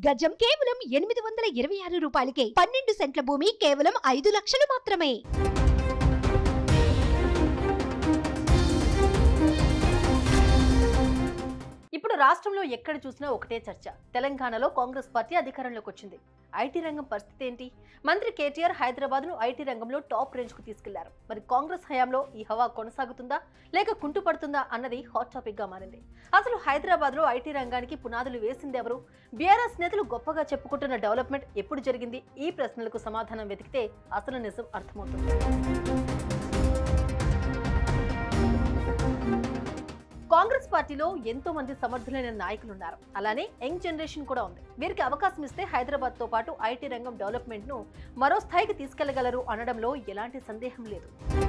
గజం కేవలం ఎనిమిది వందల ఇరవై ఆరు రూపాయలకే పన్నెండు సెంట్ల భూమి కేవలం ఐదు లక్షలు మాత్రమే ఇప్పుడు రాష్ట్రంలో ఎక్కడ చూసినా ఒకటే చర్చ తెలంగాణలో కాంగ్రెస్ పార్టీ అధికారంలోకి వచ్చింది ఐటీ రంగం పరిస్థితి ఏంటి మంత్రి కేటీఆర్ హైదరాబాద్ ను ఐటీ రంగంలో టాప్ రేంజ్ కు తీసుకెళ్లారు మరి కాంగ్రెస్ హయాంలో ఈ హవా కొనసాగుతుందా లేక కుంటుపడుతుందా అన్నది హాట్ టాపిక్ గా మారింది అసలు హైదరాబాద్ లో ఐటీ రంగానికి పునాదులు వేసింది ఎవరు బీఆర్ఎస్ నేతలు గొప్పగా చెప్పుకుంటున్న డెవలప్మెంట్ ఎప్పుడు జరిగింది ఈ ప్రశ్నలకు సమాధానం వెతికితే అసలు నిజం అర్థమవుతుంది కాంగ్రెస్ పార్టీలో ఎంతో మంది సమర్థులైన నాయకులు ఉన్నారు అలానే యంగ్ జనరేషన్ కూడా ఉంది వీరికి అవకాశం ఇస్తే హైదరాబాద్ తో పాటు ఐటీ రంగం డెవలప్మెంట్ ను మరో స్థాయికి తీసుకెళ్లగలరు అనడంలో ఎలాంటి సందేహం లేదు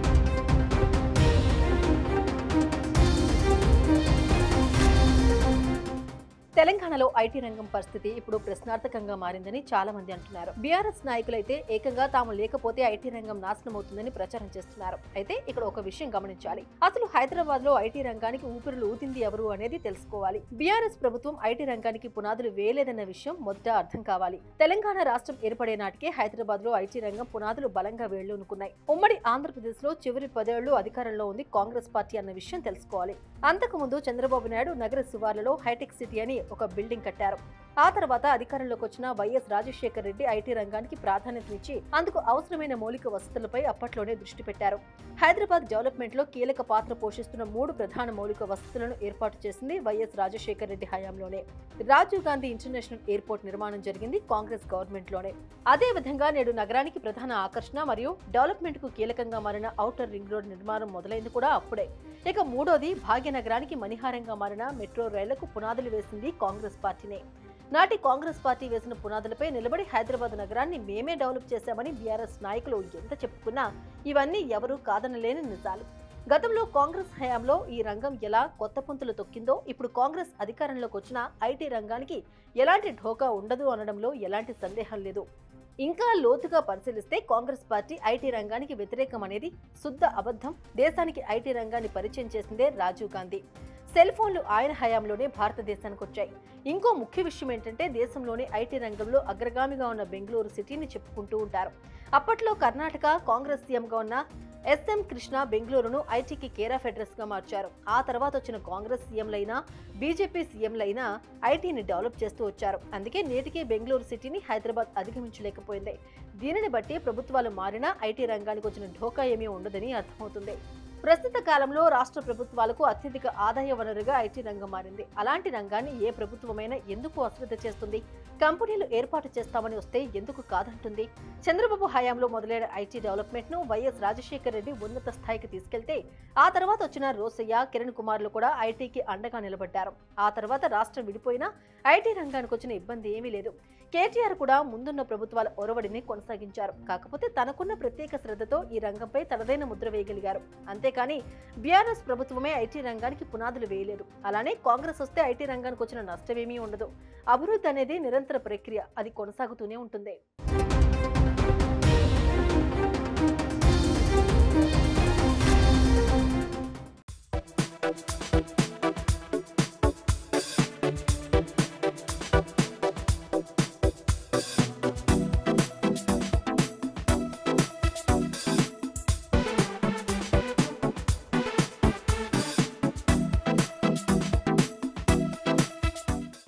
తెలంగాణలో ఐటీ రంగం పరిస్థితి ఇప్పుడు ప్రశ్నార్థకంగా మారిందని చాలా మంది అంటున్నారు బీఆర్ఎస్ నాయకులైతే ఏకంగా తాము లేకపోతే ఐటీ రంగం నాశనం అవుతుందని ప్రచారం చేస్తున్నారు అయితే ఇక్కడ ఒక విషయం గమనించాలి అసలు హైదరాబాద్ లో ఐటీ రంగానికి ఊపిరులు ఊతింది ఎవరు అనేది తెలుసుకోవాలి బీఆర్ఎస్ ప్రభుత్వం ఐటీ రంగానికి పునాదులు వేయలేదన్న విషయం మొదట అర్థం కావాలి తెలంగాణ రాష్ట్రం ఏర్పడే నాటికే హైదరాబాద్ లో ఐటీ రంగం పునాదులు బలంగా వేళ్లూనుకున్నాయి ఉమ్మడి ఆంధ్రప్రదేశ్ లో చివరి పదేళ్లు అధికారంలో ఉంది కాంగ్రెస్ పార్టీ అన్న విషయం తెలుసుకోవాలి అంతకుముందు చంద్రబాబు నాయుడు నగర శివార్లలో హైటెక్ సిటీ అని ఒక బిల్డింగ్ కట్టారు ఆ తర్వాత అధికారంలోకి వచ్చిన వైఎస్ రాజశేఖర్ రెడ్డి ఐటీ రంగానికి ప్రాధాన్యతనిచ్చి అందుకు అవసరమైన మౌలిక వసతులపై అప్పట్లోనే దృష్టి పెట్టారు హైదరాబాద్ డెవలప్మెంట్ లో కీలక పాత్ర పోషిస్తున్న మూడు ప్రధాన మౌలిక వసతులను ఏర్పాటు చేసింది వైఎస్ రాజశేఖర్ రెడ్డి హయాంలోనే రాజీవ్ గాంధీ ఇంటర్నేషనల్ ఎయిర్పోర్ట్ నిర్మాణం జరిగింది కాంగ్రెస్ గవర్నమెంట్ లోనే అదే విధంగా నేడు నగరానికి ప్రధాన ఆకర్షణ మరియు డెవలప్మెంట్ కు కీలకంగా మారిన ఔటర్ రింగ్ రోడ్ నిర్మాణం మొదలైంది కూడా అప్పుడే ఇక మూడోది భాగ్యనగరానికి మణిహారంగా మారిన మెట్రో రైళ్లకు పునాదులు వేసింది కాంగ్రెస్ పార్టీనే నాటి కాంగ్రెస్ పార్టీ వేసిన పునాదులపై నిలబడి హైదరాబాద్ నగరాన్ని మేమే డెవలప్ చేశామని బీఆర్ఎస్ నాయకులు ఎంత చెప్పుకున్నా ఇవన్నీ ఎవరూ కాదనలేని నిజాలు గతంలో కాంగ్రెస్ హయాంలో ఈ రంగం ఎలా కొత్త పుంతులు తొక్కిందో ఇప్పుడు కాంగ్రెస్ అధికారంలోకి వచ్చిన ఐటీ రంగానికి ఎలాంటి ఢోకా ఉండదు అనడంలో ఎలాంటి సందేహం లేదు ఇంకా లోతుగా పరిశీలిస్తే కాంగ్రెస్ పార్టీ ఐటీ రంగానికి వ్యతిరేకం అనేది శుద్ధ అబద్ధం దేశానికి ఐటీ రంగాన్ని పరిచయం చేసిందే రాజీవ్ గాంధీ సెల్ ఫోన్లు ఆయన హయాంలోనే భారతదేశానికి వచ్చాయి ఇంకో ముఖ్య విషయం ఏంటంటే దేశంలోనే ఐటీ రంగంలో అగ్రగామిగా ఉన్న బెంగళూరు సిటీని చెప్పుకుంటూ ఉంటారు అప్పట్లో కర్ణాటక కాంగ్రెస్ సీఎంగా ఉన్న ఎస్ఎం కృష్ణ బెంగళూరును ఐటీకి కేర్ ఆఫ్ అడ్రస్ గా మార్చారు ఆ తర్వాత వచ్చిన కాంగ్రెస్ సీఎంలైనా బీజేపీ సీఎంలైనా ఐటీని డెవలప్ చేస్తూ వచ్చారు అందుకే నేటికే బెంగళూరు సిటీని హైదరాబాద్ అధిగమించలేకపోయింది దీనిని బట్టి ప్రభుత్వాలు మారినా ఐటీ రంగానికి వచ్చిన ఢోకా ఏమీ ఉండదని అర్థమవుతుంది ప్రస్తుత కాలంలో రాష్ట్ర ప్రభుత్వాలకు అత్యధిక ఆదాయ వనరుగా ఐటీ రంగం మారింది అలాంటి రంగాన్ని ఏ ప్రభుత్వమైనా ఎందుకు అశ్రద్ధ చేస్తుంది కంపెనీలు ఏర్పాటు చేస్తామని వస్తే ఎందుకు కాదంటుంది చంద్రబాబు హయాంలో మొదలైన ఐటీ డెవలప్మెంట్ ను వైఎస్ రాజశేఖర్ రెడ్డి ఉన్నత స్థాయికి తీసుకెళ్తే ఆ తర్వాత వచ్చిన రోసయ్య కిరణ్ కుమార్లు కూడా ఐటీకి అండగా నిలబడ్డారు ఆ తర్వాత రాష్ట్రం విడిపోయినా ఐటీ రంగానికి వచ్చిన ఇబ్బంది ఏమీ లేదు కేటీఆర్ కూడా ముందున్న ప్రభుత్వాల ఒరవడిని కొనసాగించారు కాకపోతే తనకున్న ప్రత్యేక శ్రద్ధతో ఈ రంగంపై తనదైన ముద్ర వేయగలిగారు అంతేకాని బీఆర్ఎస్ ప్రభుత్వమే ఐటీ రంగానికి పునాదులు వేయలేదు అలానే కాంగ్రెస్ వస్తే ఐటీ రంగానికి వచ్చిన నష్టమేమీ ఉండదు అభివృద్ధి అనేది నిరంతర ప్రక్రియ అది కొనసాగుతూనే ఉంటుంది